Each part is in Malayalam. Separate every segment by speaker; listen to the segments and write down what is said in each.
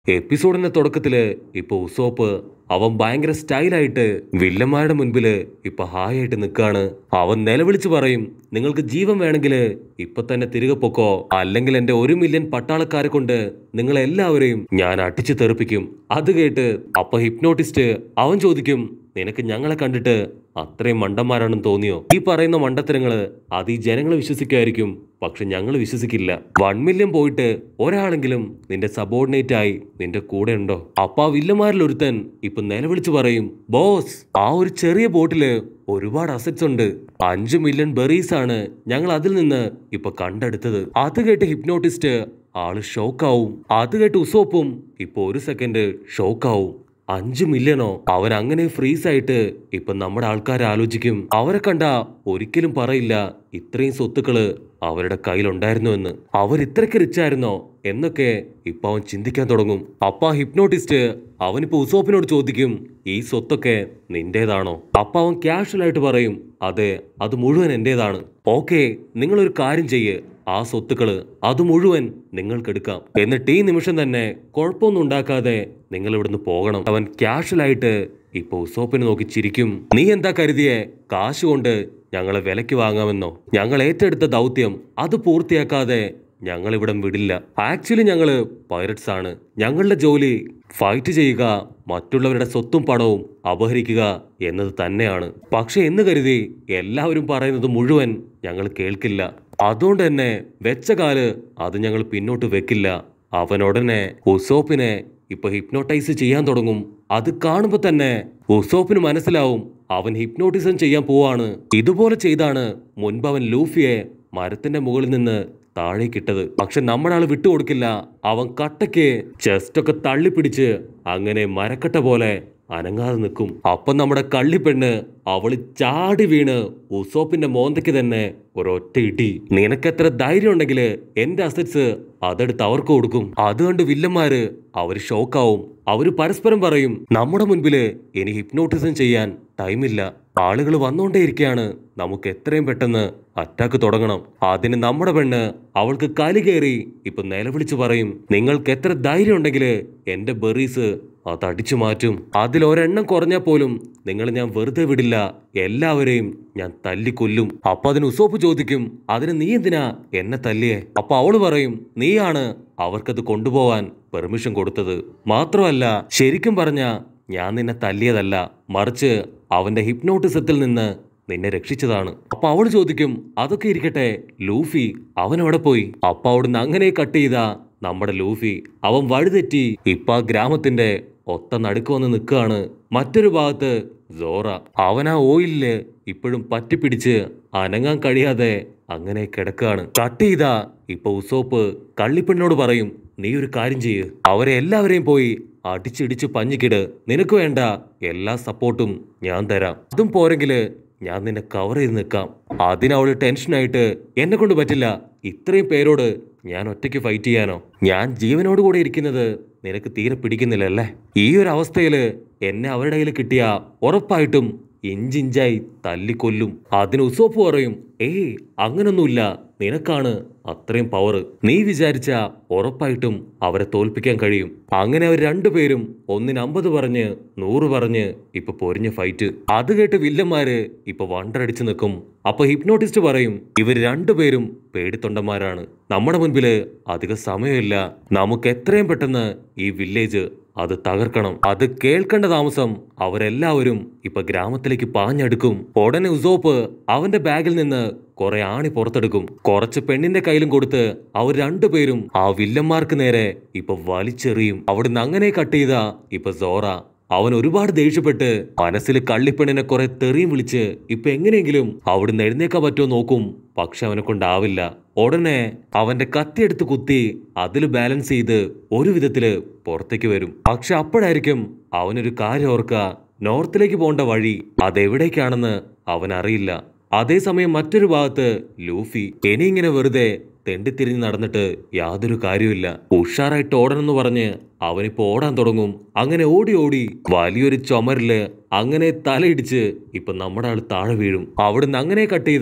Speaker 1: എപ്പിസോഡിന്റെ തുടക്കത്തില് ഇപ്പൊ ഉസോപ്പ് അവൻ ഭയങ്കര സ്റ്റൈലായിട്ട് വില്ലന്മാരുടെ മുൻപില് ഇപ്പൊ ഹായ് ആയിട്ട് നിൽക്കാണ് അവൻ നിലവിളിച്ച് പറയും നിങ്ങൾക്ക് ജീവൻ വേണമെങ്കിൽ ഇപ്പൊ തന്നെ തിരികെ പൊക്കോ അല്ലെങ്കിൽ എന്റെ ഒരു മില്യൺ പട്ടാളക്കാരെ കൊണ്ട് നിങ്ങൾ എല്ലാവരെയും ഞാൻ അടിച്ചു തെറിപ്പിക്കും അത് കേട്ട് അപ്പൊ ഹിപ്നോട്ടിസ്റ്റ് അവൻ ചോദിക്കും നിനക്ക് ഞങ്ങളെ കണ്ടിട്ട് അത്രയും മണ്ടന്മാരാണെന്ന് തോന്നിയോ ഈ പറയുന്ന മണ്ടത്തരങ്ങള് അത് ഈ ജനങ്ങൾ വിശ്വസിക്കുമായിരിക്കും പക്ഷെ ഞങ്ങൾ വിശ്വസിക്കില്ല വൺ മില്യൺ പോയിട്ട് ഒരാളെങ്കിലും നിന്റെ സബോർഡിനേറ്റ് ആയി നിന്റെ കൂടെ ഉണ്ടോ അപ്പൊ ആ വില്ലന്മാരിൽ ഒരുത്തൻ ഇപ്പൊ നിലവിളിച്ച് പറയും ബോസ് ആ ഒരു ചെറിയ ബോട്ടില് ഒരുപാട് അസറ്റ്സ് ഉണ്ട് അഞ്ചു മില്യൺ ബെറീസ് ആണ് ഞങ്ങൾ അതിൽ നിന്ന് ഇപ്പൊ കണ്ടെടുത്തത് അത് കേട്ട് ഹിപ്നോട്ടിസ്റ്റ് ആള് ഷോക്കാവും അത് കേട്ട് ഉസോപ്പും ഇപ്പൊ ഒരു സെക്കൻഡ് ഷോക്കാവും അഞ്ചു മില്യണോ അവൻ അങ്ങനെ ഫ്രീസ് ആയിട്ട് ഇപ്പൊ നമ്മുടെ ആൾക്കാർ ആലോചിക്കും അവരെ കണ്ട ഒരിക്കലും പറയില്ല ഇത്രയും സ്വത്തുക്കള് അവരുടെ കയ്യിലുണ്ടായിരുന്നുവെന്ന് അവർ ഇത്രയ്ക്ക് റിച്ചായിരുന്നോ എന്നൊക്കെ ഇപ്പൊ അവൻ ചിന്തിക്കാൻ തുടങ്ങും അപ്പ ആ ഹിപ്നോട്ടിസ്റ്റ് അവനിപ്പോ ഉസോപ്പിനോട് ചോദിക്കും ഈ സ്വത്തൊക്കെ നിന്റേതാണോ അപ്പൊ അവൻ കാഷ്വൽ ആയിട്ട് പറയും അതെ അത് മുഴുവൻ എന്റേതാണ് ഓക്കെ നിങ്ങളൊരു കാര്യം ചെയ്യ് ആ സ്വത്തുക്കള് അത് മുഴുവൻ നിങ്ങൾക്കെടുക്കാം എന്നിട്ട് ഈ നിമിഷം തന്നെ കുഴപ്പമൊന്നും ഉണ്ടാക്കാതെ നിങ്ങൾ ഇവിടുന്ന് പോകണം അവൻ കാഷ്വലായിട്ട് ഇപ്പൊ ഉസോപ്പിനെ നോക്കി ചിരിക്കും നീ എന്താ കരുതിയേ കാശ് കൊണ്ട് ഞങ്ങളെ വിലയ്ക്ക് വാങ്ങാമെന്നോ ഞങ്ങൾ ഏറ്റെടുത്ത ദൗത്യം അത് പൂർത്തിയാക്കാതെ ഞങ്ങൾ ഇവിടം വിടില്ല ആക്ച്വലി ഞങ്ങള് പൈററ്റ്സ് ആണ് ഞങ്ങളുടെ ജോലി ഫൈറ്റ് ചെയ്യുക മറ്റുള്ളവരുടെ സ്വത്തും പണവും അപഹരിക്കുക എന്നത് തന്നെയാണ് പക്ഷെ എന്ന് കരുതി എല്ലാവരും പറയുന്നത് മുഴുവൻ ഞങ്ങൾ കേൾക്കില്ല അതുകൊണ്ട് തന്നെ വെച്ച കാല് അത് ഞങ്ങൾ പിന്നോട്ട് വെക്കില്ല അവനുടനെ ഉസോപ്പിനെ ഇപ്പൊ ഹിപ്നോട്ടൈസ് ചെയ്യാൻ തുടങ്ങും അത് കാണുമ്പോ തന്നെ ഉസോപ്പിന് മനസ്സിലാവും അവൻ ഹിപ്നോട്ടിസം ചെയ്യാൻ പോവാണ് ഇതുപോലെ ചെയ്താണ് മുൻപ് അവൻ ലൂഫിയെ മരത്തിന്റെ മുകളിൽ നിന്ന് താഴേക്കിട്ടത് പക്ഷെ നമ്മുടെ ആള് വിട്ടുകൊടുക്കില്ല അവൻ കട്ടയ്ക്ക് ചെസ്റ്റൊക്കെ തള്ളിപ്പിടിച്ച് അങ്ങനെ മരക്കട്ട പോലെ അനങ്ങാതെ നിൽക്കും അപ്പം നമ്മുടെ കള്ളിപ്പെണ്ണ് അവള് ചാടി വീണ് ഉസോപ്പിന്റെ മോന്തയ്ക്ക് തന്നെ ഒരൊറ്റ ഇടി നിനക്കെത്ര ധൈര്യം ഉണ്ടെങ്കിൽ എന്റെ അസറ്റ്സ് അതെടുത്ത് അവർക്ക് കൊടുക്കും അതുകൊണ്ട് വില്ലന്മാര് അവര് ഷോക്കാവും അവര് പരസ്പരം പറയും നമ്മുടെ മുൻപില് ഇനി ഹിപ്നോട്ടിസം ചെയ്യാൻ ടൈമില്ല ആളുകൾ വന്നുകൊണ്ടേയിരിക്കുകയാണ് നമുക്ക് എത്രയും പെട്ടെന്ന് അറ്റാക്ക് തുടങ്ങണം അതിന് നമ്മുടെ പെണ്ണ് അവൾക്ക് കലി കയറി ഇപ്പൊ നിലവിളിച്ചു പറയും നിങ്ങൾക്ക് എത്ര ധൈര്യം ഉണ്ടെങ്കിൽ എന്റെ ബെറീസ് അത് അടിച്ചു മാറ്റും അതിൽ ഒരെണ്ണം കുറഞ്ഞാൽ പോലും നിങ്ങൾ ഞാൻ വെറുതെ വിടില്ല എല്ലാവരെയും ഞാൻ തല്ലിക്കൊല്ലും അപ്പൊ അതിന് ഉസോപ്പ് ചോദിക്കും അതിന് നീ എന്തിനാ എന്നെ തല്ലിയേ അപ്പൊ അവള് പറയും നീയാണ് അവർക്കത് കൊണ്ടുപോവാൻ പെർമിഷൻ കൊടുത്തത് മാത്രമല്ല ശരിക്കും പറഞ്ഞ ഞാൻ നിന്നെ തല്ലിയതല്ല മറിച്ച് അവന്റെ ഹിപ്നോട്ടിസത്തിൽ നിന്ന് നിന്നെ രക്ഷിച്ചതാണ് അപ്പൊ അവള് ചോദിക്കും അതൊക്കെ ഇരിക്കട്ടെ ലൂഫി അവൻ എവിടെ പോയി അപ്പൊ അവിടുന്ന് അങ്ങനെ കട്ട് ചെയ്ത നമ്മുടെ ലൂഫി അവൻ വഴിതെറ്റി ഇപ്പൊ ആ ഗ്രാമത്തിന്റെ ഒത്ത നടുക്ക് വന്ന് നിൽക്കുകയാണ് മറ്റൊരു ഭാഗത്ത് സോറ അവൻ ആ ഓയിലില് ഇപ്പോഴും പറ്റിപ്പിടിച്ച് അനങ്ങാൻ കഴിയാതെ അങ്ങനെ കിടക്കുകയാണ് കട്ട് ചെയ്താ ഇപ്പൊ ഉസോപ്പ് കള്ളിപ്പെണ്ണോട് പറയും നീ ഒരു കാര്യം ചെയ്യ് അവരെ എല്ലാവരെയും പോയി അടിച്ചിടിച്ച് പഞ്ഞിക്കിട് നിനക്ക് വേണ്ട എല്ലാ സപ്പോർട്ടും ഞാൻ തരാം അതും പോരെങ്കില് ഞാൻ നിന്നെ കവർ ചെയ്ത് നിൽക്കാം അതിനവള് ടെൻഷനായിട്ട് എന്നെ കൊണ്ട് പറ്റില്ല ഇത്രയും പേരോട് ഞാൻ ഒറ്റയ്ക്ക് ഫൈറ്റ് ചെയ്യാനോ ഞാൻ ജീവനോട് കൂടെ ഇരിക്കുന്നത് നിനക്ക് തീരെ പിടിക്കുന്നില്ലല്ലേ ഈ ഒരു അവസ്ഥയില് എന്നെ അവരുടെ കയ്യിൽ കിട്ടിയ ഉറപ്പായിട്ടും ഇഞ്ചിഞ്ചായി തല്ലിക്കൊല്ലും അതിന് ഉസോപ്പ് പറയും ഏയ് അങ്ങനൊന്നുമില്ല നിനക്കാണ് അത്രയും പവർ നീ വിചാരിച്ച ഉറപ്പായിട്ടും അവരെ തോൽപ്പിക്കാൻ കഴിയും അങ്ങനെ അവർ രണ്ടുപേരും ഒന്നിന് അമ്പത് പറഞ്ഞ് നൂറ് പറഞ്ഞ് ഇപ്പൊ പൊരിഞ്ഞ ഫൈറ്റ് അത് കേട്ട് വില്ലന്മാര് ഇപ്പൊ വണ്ടടിച്ചു നിൽക്കും അപ്പൊ ഹിപ്നോട്ടിസ്റ്റ് പറയും ഇവർ രണ്ടുപേരും പേടിത്തൊണ്ടന്മാരാണ് നമ്മുടെ മുൻപില് അധിക സമയമില്ല നമുക്ക് എത്രയും പെട്ടെന്ന് ഈ വില്ലേജ് അത് തകർക്കണം അത് കേൾക്കേണ്ട താമസം അവരെല്ലാവരും ഇപ്പൊ ഗ്രാമത്തിലേക്ക് പാഞ്ഞെടുക്കും ഉടനെ ഉസോപ്പ് അവന്റെ ബാഗിൽ നിന്ന് കുറെ ആണി പുറത്തെടുക്കും കുറച്ച് പെണ്ണിന്റെ കയ്യിലും കൊടുത്ത് അവർ രണ്ടുപേരും ആ വില്ലന്മാർക്ക് നേരെ ഇപ്പൊ വലിച്ചെറിയും അവിടുന്ന് അങ്ങനെ കട്ട് ചെയ്ത ഇപ്പൊ സോറ അവൻ ഒരുപാട് ദേഷ്യപ്പെട്ട് മനസ്സിൽ കള്ളിപ്പെണ്ണിനെ കുറെ തെറിയും വിളിച്ച് ഇപ്പൊ എങ്ങനെയെങ്കിലും അവിടുന്ന് എഴുന്നേക്കാൻ പറ്റുമോ നോക്കും പക്ഷെ അവനെ കൊണ്ടാവില്ല ഉടനെ അവന്റെ കത്തിയെടുത്ത് കുത്തി അതിൽ ബാലൻസ് ചെയ്ത് ഒരു വിധത്തില് പുറത്തേക്ക് വരും പക്ഷെ അപ്പോഴായിരിക്കും അവനൊരു കാര്യം ഓർക്കുക നോർത്തിലേക്ക് പോകേണ്ട വഴി അതെവിടേക്കാണെന്ന് അവൻ അറിയില്ല അതേസമയം മറ്റൊരു ഭാഗത്ത് ലൂഫി ഇനി ഇങ്ങനെ വെറുതെ തെണ്ടിത്തിരിഞ്ഞ് നടന്നിട്ട് യാതൊരു കാര്യമില്ല ഉഷാറായിട്ട് ഓടണമെന്ന് പറഞ്ഞ് അവനിപ്പോ ഓടാൻ തുടങ്ങും അങ്ങനെ ഓടി ഓടി വലിയൊരു ചുമരില് അങ്ങനെ തലയിടിച്ച് ഇപ്പൊ നമ്മുടെ ആള് താഴെ വീഴും അവിടുന്ന് അങ്ങനെ കട്ട് ചെയ്ത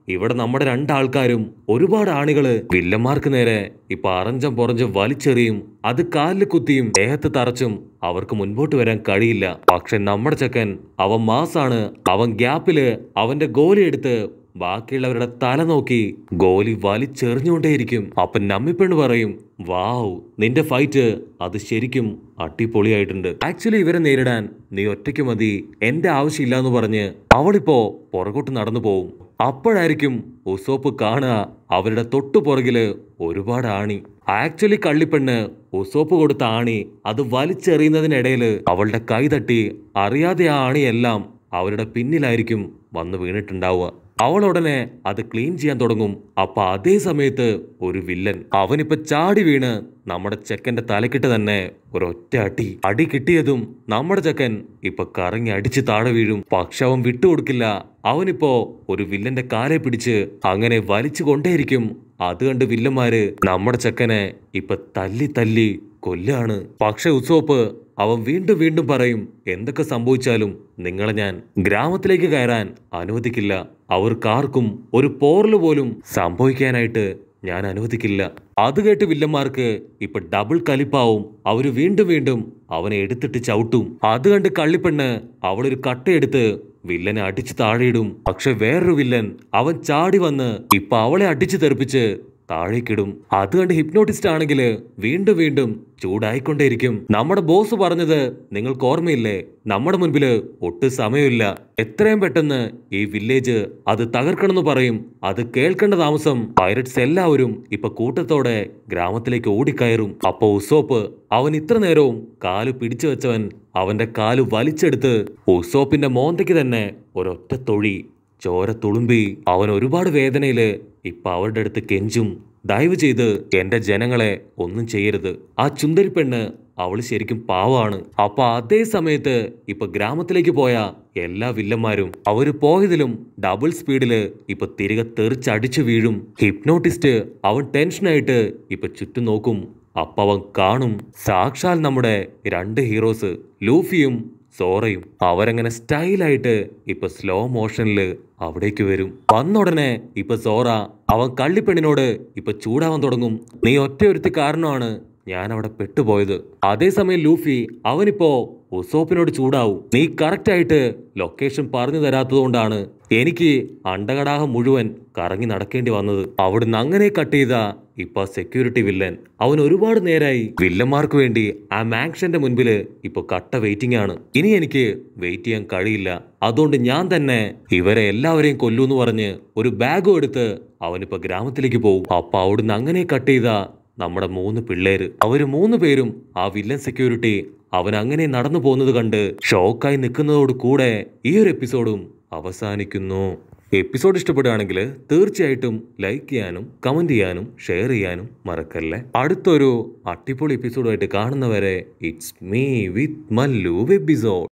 Speaker 1: ഇവിടെ നമ്മുടെ രണ്ടാൾക്കാരും ഒരുപാട് ആണികള് വില്ലന്മാർക്ക് നേരെ ഇപ്പൊ അറഞ്ചം പുറഞ്ചും വലിച്ചെറിയും അത് കാലിൽ കുത്തിയും ദേഹത്ത് തറച്ചും അവർക്ക് മുൻപോട്ട് വരാൻ കഴിയില്ല പക്ഷെ നമ്മുടെ ചെക്കൻ അവൻ മാസാണ് അവൻ ഗ്യാപ്പില് അവന്റെ ഗോലി എടുത്ത് ബാക്കിയുള്ളവരുടെ തല നോക്കി ഗോലി വലിച്ചെറിഞ്ഞുകൊണ്ടേയിരിക്കും അപ്പൊ നമ്മിപ്പെണ്ണ് പറയും വാവ് നിന്റെ ഫൈറ്റ് അത് ശരിക്കും അടിപൊളിയായിട്ടുണ്ട് ആക്ച്വലി ഇവരെ നേരിടാൻ നീ ഒറ്റയ്ക്ക് മതി എന്റെ ആവശ്യമില്ല എന്ന് പറഞ്ഞ് അവളിപ്പോ പുറകോട്ട് നടന്നു പോവും അപ്പോഴായിരിക്കും ഉസോപ്പ് കാണുക അവരുടെ തൊട്ടു പുറകില് ഒരുപാട് ആണി ആക്ച്വലി കള്ളിപ്പെണ്ണ് ഉസോപ്പ് കൊടുത്ത ആണി അത് വലിച്ചെറിയുന്നതിനിടയില് അവളുടെ കൈ തട്ടി അറിയാതെ ആ ആണിയെല്ലാം അവരുടെ പിന്നിലായിരിക്കും വന്ന് വീണിട്ടുണ്ടാവുക അവൾ ഉടനെ അത് ക്ലീൻ ചെയ്യാൻ തുടങ്ങും അപ്പൊ അതേ സമയത്ത് ഒരു വില്ലൻ അവനിപ്പോ ചാടി വീണ് നമ്മുടെ ചെക്കന്റെ തലക്കിട്ട് തന്നെ ഒരൊറ്റ അടി അടി കിട്ടിയതും നമ്മുടെ ചെക്കൻ ഇപ്പൊ കറങ്ങി അടിച്ച് താഴെ വീഴും പക്ഷെ അവൻ വിട്ടുകൊടുക്കില്ല അവനിപ്പോ ഒരു വില്ലന്റെ കാലെ പിടിച്ച് അങ്ങനെ വലിച്ചു കൊണ്ടേയിരിക്കും അത് കണ്ട് വില്ലന്മാര് നമ്മുടെ ചെക്കനെ ഇപ്പൊ തല്ലി തല്ലി കൊല്ലാണ് പക്ഷെ ഉസോപ്പ് അവൻ വീണ്ടും വീണ്ടും പറയും എന്തൊക്കെ സംഭവിച്ചാലും നിങ്ങളെ ഞാൻ ഗ്രാമത്തിലേക്ക് കയറാൻ അനുവദിക്കില്ല അവർക്കാർക്കും ഒരു പോറല് പോലും സംഭവിക്കാനായിട്ട് ഞാൻ അനുവദിക്കില്ല അത് കേട്ട് വില്ലന്മാർക്ക് ഇപ്പൊ ഡബിൾ കലിപ്പാവും അവര് വീണ്ടും വീണ്ടും അവനെ എടുത്തിട്ട് ചവിട്ടും അത് കണ്ട് കള്ളിപ്പെണ്ണ് അവളൊരു കട്ടയെടുത്ത് വില്ലനെ അടിച്ച് താഴെയിടും പക്ഷെ വേറൊരു വില്ലൻ അവൻ ചാടി വന്ന് ഇപ്പൊ അവളെ അടിച്ചു തെറിപ്പിച്ച് താഴേക്കിടും അത് കണ്ട് ഹിപ്നോട്ടിസ്റ്റ് ആണെങ്കിൽ വീണ്ടും വീണ്ടും ചൂടായിക്കൊണ്ടേയിരിക്കും നമ്മുടെ ബോസ് പറഞ്ഞത് നിങ്ങൾക്ക് ഓർമ്മയില്ലേ നമ്മുടെ മുൻപില് ഒട്ടും സമയമില്ല എത്രയും പെട്ടെന്ന് ഈ വില്ലേജ് അത് തകർക്കണമെന്ന് പറയും അത് കേൾക്കേണ്ട താമസം പൈററ്റ്സ് എല്ലാവരും ഇപ്പൊ കൂട്ടത്തോടെ ഗ്രാമത്തിലേക്ക് ഓടിക്കയറും അപ്പോ ഉസോപ്പ് അവൻ ഇത്ര നേരവും കാല് പിടിച്ചു വെച്ചവൻ അവന്റെ കാല് വലിച്ചെടുത്ത് ഉസോപ്പിന്റെ മോന്തയ്ക്ക് തന്നെ ഒരൊറ്റ തൊഴി ചോര തുളുമ്പി അവൻ ഒരുപാട് വേദനയില് ഇപ്പൊ അവരുടെ അടുത്ത് കെഞ്ചും ദയവ് ചെയ്ത് എന്റെ ജനങ്ങളെ ഒന്നും ചെയ്യരുത് ആ ചുന്ദരി പെണ്ണ് അവള് ശരിക്കും പാവാണ് അപ്പൊ അതേ സമയത്ത് ഇപ്പൊ ഗ്രാമത്തിലേക്ക് പോയ എല്ലാ വില്ലന്മാരും അവര് പോയതിലും ഡബിൾ സ്പീഡില് ഇപ്പൊ തിരികെ തെറിച്ചടിച്ചു വീഴും ഹിപ്നോട്ടിസ്റ്റ് അവൻ ടെൻഷനായിട്ട് ഇപ്പൊ ചുറ്റും നോക്കും അപ്പൊ അവൻ കാണും സാക്ഷാൽ നമ്മുടെ രണ്ട് ഹീറോസ് ലൂഫിയും സോറയും അവരങ്ങനെ സ്റ്റൈലായിട്ട് ഇപ്പൊ സ്ലോ മോഷനില് അവിടേക്ക് വരും വന്നുടനെ ഇപ്പൊ സോറ അവൻ കള്ളിപ്പെണ്ണിനോട് ഇപ്പൊ ചൂടാവാൻ തുടങ്ങും നീ ഒറ്റ ഒരുത്തി കാരണമാണ് ഞാൻ അവിടെ പെട്ടുപോയത് അതേസമയം ലൂഫി അവനിപ്പോ ഉസോപ്പിനോട് ചൂടാവും നീ കറക്റ്റ് ആയിട്ട് ലൊക്കേഷൻ പറഞ്ഞു തരാത്തതുകൊണ്ടാണ് എനിക്ക് അണ്ടകടാഹം മുഴുവൻ കറങ്ങി നടക്കേണ്ടി വന്നത് അവിടുന്ന് അങ്ങനെ കട്ട് ചെയ്ത ഇപ്പൊ സെക്യൂരിറ്റി വില്ലൻ അവൻ ഒരുപാട് നേരായി വില്ലന്മാർക്ക് വേണ്ടി ആ മാങ്ഷന്റെ മുൻപില് ഇപ്പൊ കട്ട വെയിറ്റിംഗ് ആണ് ഇനി എനിക്ക് വെയിറ്റ് ചെയ്യാൻ കഴിയില്ല അതുകൊണ്ട് ഞാൻ തന്നെ ഇവരെ എല്ലാവരെയും കൊല്ലൂന്ന് പറഞ്ഞ് ഒരു ബാഗും എടുത്ത് അവനിപ്പോ ഗ്രാമത്തിലേക്ക് പോകും അപ്പൊ അവിടുന്ന് അങ്ങനെ കട്ട് ചെയ്ത നമ്മുടെ മൂന്ന് പിള്ളേര് അവര് മൂന്ന് പേരും ആ വില്ലൻ സെക്യൂരിറ്റി അവൻ അങ്ങനെ നടന്നു പോകുന്നത് കണ്ട് ഷോക്കായി നിൽക്കുന്നതോട് കൂടെ ഈ ഒരു എപ്പിസോഡും അവസാനിക്കുന്നു എപ്പിസോഡ് ഇഷ്ടപ്പെടുകയാണെങ്കിൽ തീർച്ചയായിട്ടും ലൈക്ക് ചെയ്യാനും കമന്റ് ചെയ്യാനും ഷെയർ ചെയ്യാനും മറക്കല്ലേ അടുത്തൊരു അടിപൊളി എപ്പിസോഡുമായിട്ട് കാണുന്നവരെ it's me with Mallu episode